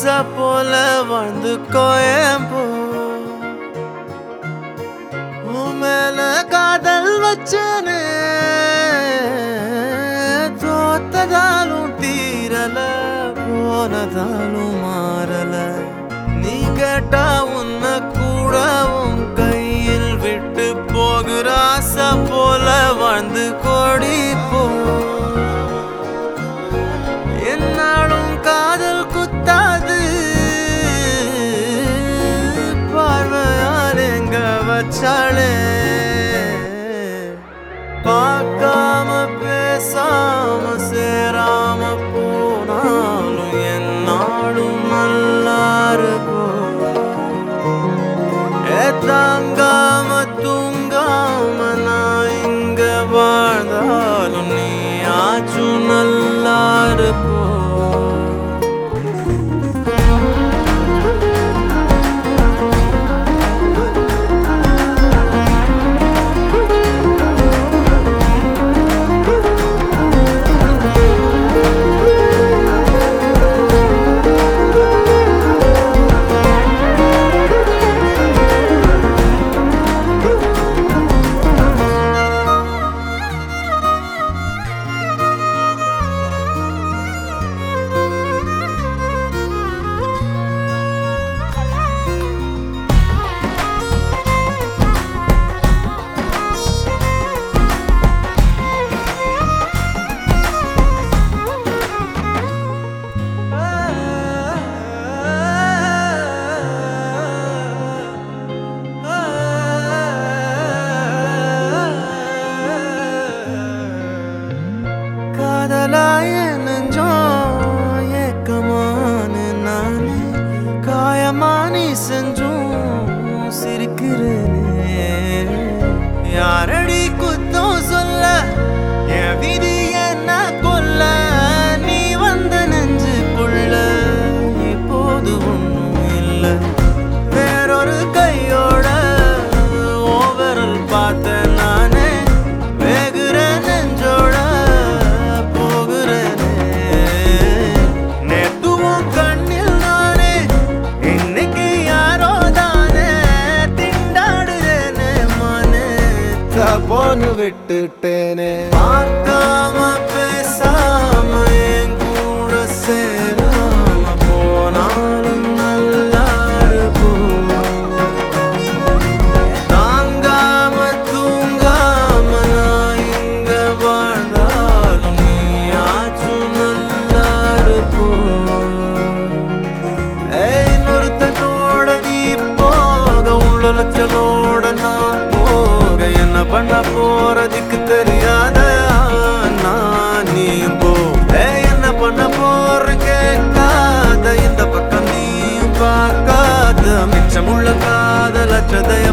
ரோசா போல வாழ்ந்து கோயம்போ உன் மேல காதல் வச்சனே தோத்ததாலும் தீரல போனதாலும் மாறல நீ கேட்டா உன்னை கூட உன் கையில் விட்டு போகிற ஆசை போல வாழ்ந்து கோடி போ என்னாலும் காதல் குத்தாது பார்வையால் எங்க வச்சாளே பார்க்காம பேசாம சேராம போனாலும் என்னாலும் நல்லா இருக்கும் ஏ தாங்காம தூங்காம நான் இங்க வாழ்ந்தாலும் நீ ஆச்சும் நல்லா இருப்போ காதலாய நெஞ்சோம் ஏக்கமான நானே காயமானி செஞ்சும் சிரிக்கிறேனே யாரடி குத்தம் சொல்ல என் விதி என்ன கொல்ல நீ வந்த நெஞ்சுக்குள்ள இப்போது ஒன்றும் இல்லை வேறொரு கையோட ஓவரல் பார்த்த நானே வேகுற நெஞ்சோட போகிறேனே நேத்துவும் கண்ணில் நானே இன்னைக்கு யாரோ தானே திண்டாடுறேனே மானே தப்போன்னு விட்டுட்டேனே பார்க்காம பேசாம என் கூட சேராம போனாலும் நல்லா இருக்கும் தாங்காம தூங்காம நான் இங்க வாழ்ந்தாலும் நீயாச்சும் நல்லா இருக்கும் ஏய், இன்னொருத்தனோட நீ போக உள்ளச்சலோட நான் போக என்ன பண்ண போறதுக்கு தெரியாத நான் நீ போ ஏய், என்ன பண்ண போற கேட்காத இந்த பக்கம் நீயும் பார்க்காத மிச்சமுள்ள காதல் அச்சதை